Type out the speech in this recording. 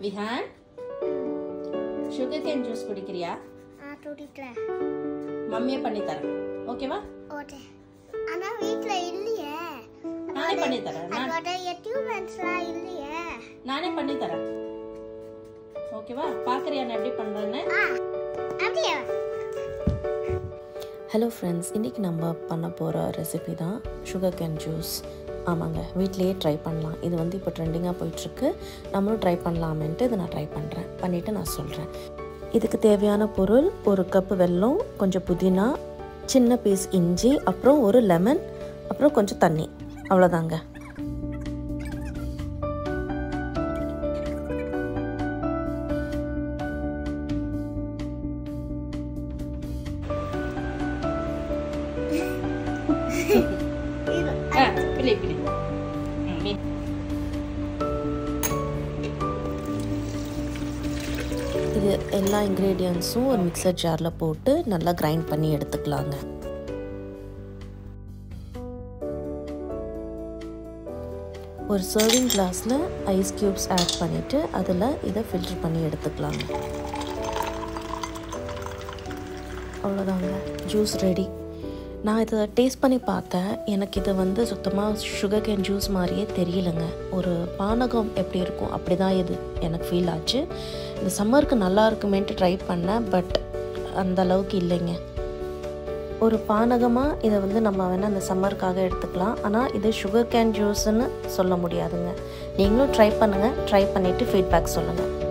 Vihaan sugar cane juice குடிக்கிறியா ஆ குடிக்கிறேன் மம்மியே பண்ணி தரேன் ஓகேவா ஓகே ஆனா வீட்ல இல்லையே நானே பண்ணி தரேன் நான் அதோட எக்யூப்மெண்ட்ஸ்லாம் இல்லையே நானே பண்ணி தரேன் ஓகேவா பார்க்குறியா நான் எப்படி பண்ணுறேன்னு ஆ அப்படியா ஹலோ ஃப்ரெண்ட்ஸ் இன்றைக்கி நம்ம பண்ண போகிற ரெசிபி தான் சுகர் கேன் ஜூஸ் ஆமாங்க வீட்லேயே ட்ரை பண்ணலாம் இது வந்து இப்போ ட்ரெண்டிங்காக போயிட்டுருக்கு நம்மளும் ட்ரை பண்ணலாமேன்ட்டு இதை நான் ட்ரை பண்ணுறேன் பண்ணிவிட்டு நான் சொல்கிறேன் இதுக்கு தேவையான பொருள் ஒரு கப்பு வெல்லம் கொஞ்சம் புதினா சின்ன பீஸ் இஞ்சி அப்புறம் ஒரு லெமன் அப்புறம் கொஞ்சம் தண்ணி அவ்வளோதாங்க ஆ பிள்ளை பிள்ளை ம், நீ இது எல்லா இன்க்ரீடியன்ஸும் ஒரு மிக்சர் ஜாரில் போட்டு நல்லா கிரைண்ட் பண்ணி எடுத்துக்கலாங்க ஒரு சர்விங் கிளாஸில் ஐஸ் க்யூப்ஸ் ஆட் பண்ணிவிட்டு அதில் இதை ஃபில்டர் பண்ணி எடுத்துக்கலாங்க அவ்வளோதாங்க ஜூஸ் ரெடி நான் இதை டேஸ்ட் பண்ணி பார்த்தேன் எனக்கு இது வந்து சுத்தமாக சுகர் கேன் ஜூஸ் மாதிரியே தெரியலங்க ஒரு பானகம் எப்படி இருக்கும் அப்படி தான் இது எனக்கு ஃபீல் ஆச்சு இந்த சம்மருக்கு நல்லா இருக்குமேன்ட்டு ட்ரை பண்ணேன் பட் அந்த அளவுக்கு இல்லைங்க ஒரு பானகமாக இதை வந்து நம்ம வேணால் அந்த சம்மருக்காக எடுத்துக்கலாம் ஆனால் இது சுகர் கேன் ஜூஸ்ன்னு சொல்ல முடியாதுங்க நீங்களும் ட்ரை பண்ணுங்கள் ட்ரை பண்ணிவிட்டு ஃபீட்பேக் சொல்லுங்கள்